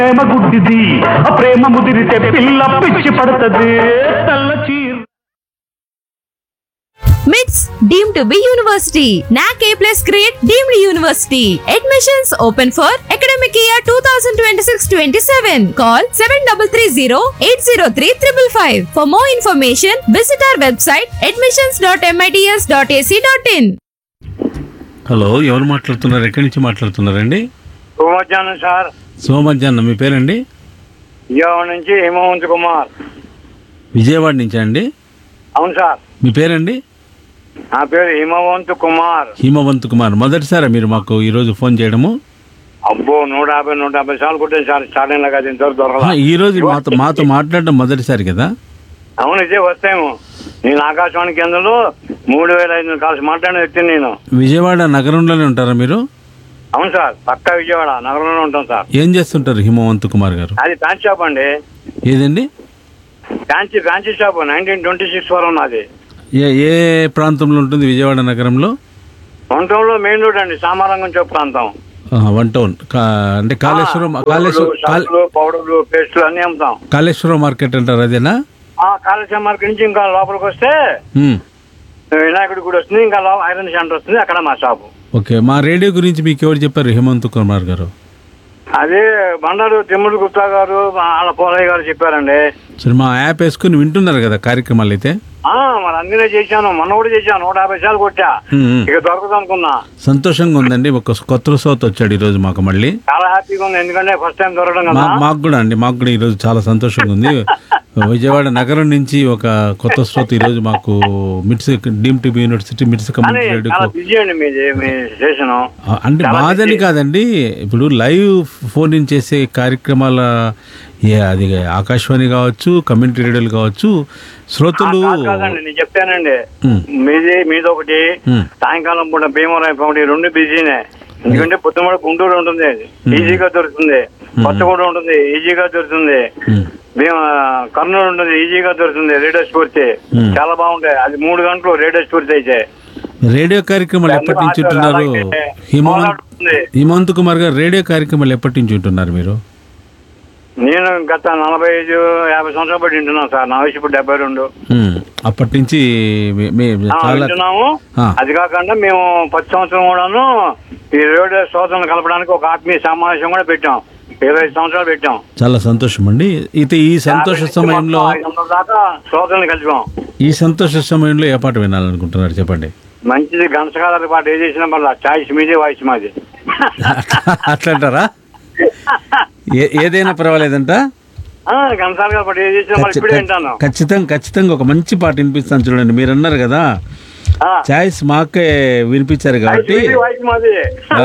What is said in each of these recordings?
ప్రేమ గుడ్డిది ఆ ప్రేమ ముదిరితే పిల్ల పిచ్చి పడుతుంది తెల్ల చీర MITS deemed to be university. NAC A plus grade deemed university. Admissions open for academic year 2026-27. Call 7330-803-555. For more information, visit our website admissions.mits.ac.in. Hello ఎవరు మాట్లాడుతున్నారు ఎక్కడి నుంచి మాట్లాడుతున్నారండి మధ్యాహ్నం సార్ సోమధ్యాహ్నం మీ పేరండి విజయవాడ నుంచి హేమవంత్ కుమార్ విజయవాడ నుంచి అండి అవును సార్ మీ పేరండి నా పేరు హిమవంత్ కుమార్ హిమవంత్ కుమార్ మొదటిసారా మీరు మాకు ఈరోజు ఫోన్ చేయడము అబ్బో నూట యాభై నూట యాభై సార్లు కొట్టాను సార్ స్టార్టింగ్ లాగా ఇంతవరకు ఆ, దొరకలా ఈ రోజు మాతో మాతో మాట్లాడడం మొదటిసారి కదా అవును ఇదే వస్తాము నేను ఆకాశవాణి కేంద్రంలో మూడు వేల ఐదు వందల కాల్స్ మాట్లాడిన వ్యక్తిని నేను విజయవాడ నగరంలోనే ఉంటారా మీరు అవును సార్ పక్కా విజయవాడ నగరంలో ఉంటాం సార్ ఏం చేస్తుంటారు హిమవంత్ కుమార్ గారు అది ఫ్యాన్సీ షాప్ అండి ఏదండి fancy fancy shop nineteen twenty six వరకు ఉన్నది ఏ ఏ ప్రాంతంలో ఉంటుంది విజయవాడ నగరంలో వంటంలో మెయిన్ రోడ్ అండి సామారంగం చౌక్ ప్రాంతం ఆ, వన్ టౌన్ కా- అంటే కాళేశ్వరం కాళేశ్వరం కాళ- షాపులు పౌడర్లు పేస్టులు అన్నీ అమ్ముతాం కాళేశ్వరం మార్కెట్ అంటారు అదేనా ఆ కాళేశ్వరం మార్కెట్ నుంచి ఇంకా లోపలికి వస్తే ఉమ్. వినాయకుడి గుడి వస్తుంది ఇంకా లో- ఐరన్ సెంటర్ వస్తుంది అక్కడ మా షాపు ఓకే మా రేడియో గురించి మీకు ఎవరు చెప్పారు హిమంత్ కుమార్ గారు అదే బండారు తిమ్ముడు గుప్తా గారు వాళ్ళ పోలయ్య గారు చెప్పారండి సరే మా యాప్ వేసుకుని వింటున్నారు కదా కార్యక్రమాలు అయితే ఆ మరి అందునే చేశాను మొన్న కూడా చేశాను నూట యాభై సార్లు కొట్టా ఉమ్, ఉమ్. ఇక దొరకదు అనుకున్నా సంతోషంగా ఉందండి ఒక కొత్త సోత్ వచ్చాడు ఈరోజు మాకు మళ్ళీ చాలా హ్యాపీగా ఉంది ఎందుకంటే ఫస్ట్ టైం దొరకడం మా కదా మాకు కూడా అండి మాకు కూడా ఈరోజు చాలా సంతోషంగా ఉంది విజయవాడ నగరం నుంచి ఒక కొత్త శ్రోత ఈరోజు మాకు మిట్స్ డీమ్ టీబీ యూనివర్సిటీ మిట్స్ కానీ కమ్యూనిటీ చాలా రేడియోకు బిజీ అండి మీది మీ స్టేషన్ ఆ, అంటే చాలా మాదని busy. కాదండి ఇప్పుడు లైవ్ ఫోన్ ఇన్ చేసే కార్యక్రమాల ఏ అది ఆకాశవాణి కావచ్చు కమ్యూనిటీ రేడియోలు కావచ్చు శ్రోతలు కాదండి నేను చెప్తానండి ఉమ్, మీది మీది ఒకటి ఉమ్. సాయంకాలం పూట భీమవరం ఒకటి రెండు బిజీనే ఎందుకంటే పొద్దున గుంటూరు ఉంటుంది ఈజీగా దొరుకుతుంది కొత్తగూడ ఉంటుంది ఈజీగా దొరుకుతుంది ఉమ్. భీమ కర్నూలు ఉంటుంది ఈజీగా దొరుకుతుంది రేడియో స్ఫూర్తి Hmm. చాలా బాగుంటాయి అది మూడు గంటలు రేడియో స్ఫూర్తి అయితే రేడియో కార్యక్రమాలు ఎప్పటి నుంచి ఉంటున్నారు అలాగే హిమవంత్ పోరాడుతుంది. హిమంత్ కుమార్ గారు రేడియో కార్యక్రమాలు ఎప్పటి నుంచి ఉంటున్నారు మీరు నేను గత నలభై ఐదు యాభై సంవత్సరాలు బట్టి వింటున్నాను సార్ నా వయసు ఇప్పుడు డెబ్బై రెండు ఉమ్, అప్పటి నుంచి మీ- మీ- ఆ, చాలా వింటున్నాము ఆ. అది కాకుండా మేము ప్రతి సంవత్సరం కూడాను ఈ రేడియో శ్రోతలను కలపడానికి ఒక ఆత్మీయ సమావేశం కూడా పెట్టాం ఇరవై ఐదు సంవత్సరాలు పెట్టాం చాలా సంతోషం అండి అయితే ఈ సంతోష యాభై నుంచి సమయంలో మొత్తం ఐదు వందల దాకా శ్రోతలను కలిపాం ఈ సంతోష సమయంలో ఏ పాట వినాలనుకుంటున్నారు చెప్పండి మంచిది గణసకాల పాట ఏ చేసిన వల్ల చాయిస్ మీదే వాయిస్ మాది అట్లా అంటారా ఏ- ఏదైనా పర్వాలేదంట గణసాల గారి పాట ఏ చేసిన మళ్ళీ ఇప్పుడే వింటాను ఖచ్చితంగా ఖచ్చితంగా ఒక మంచి పాట వినిపిస్తాను చూడండి మీరు అన్నారు కదా ఆ, చాయిస్ మాకే వినిపించారు చాయిస్ కాబట్టి మీదే వాయిస్ మాది ఆ.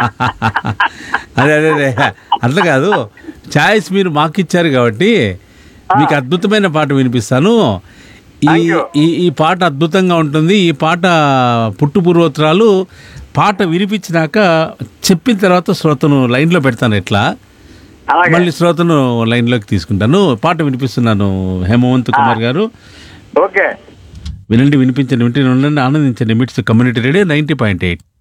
అదే అదే అదే అట్లా కాదు చాయిస్ మీరు మాకు ఇచ్చారు కాబట్టి మీకు అద్భుతమైన పాట వినిపిస్తాను ఈ Thank you. ఈ ఈ పాట అద్భుతంగా ఉంటుంది ఈ పాట పుట్టు పూర్వోత్తరాలు పాట వినిపించినాక చెప్పిన తర్వాత శ్రోతను లైన్లో పెడతాను ఎట్లా అలాగే మళ్ళీ శ్రోతను లైన్లోకి తీసుకుంటాను పాట వినిపిస్తున్నాను హేమవంత్ కుమార్ గారు ఓకే వినండి వినిపించండి వింటే ఉండండి ఆనందించండి MITS community radio ninety point eight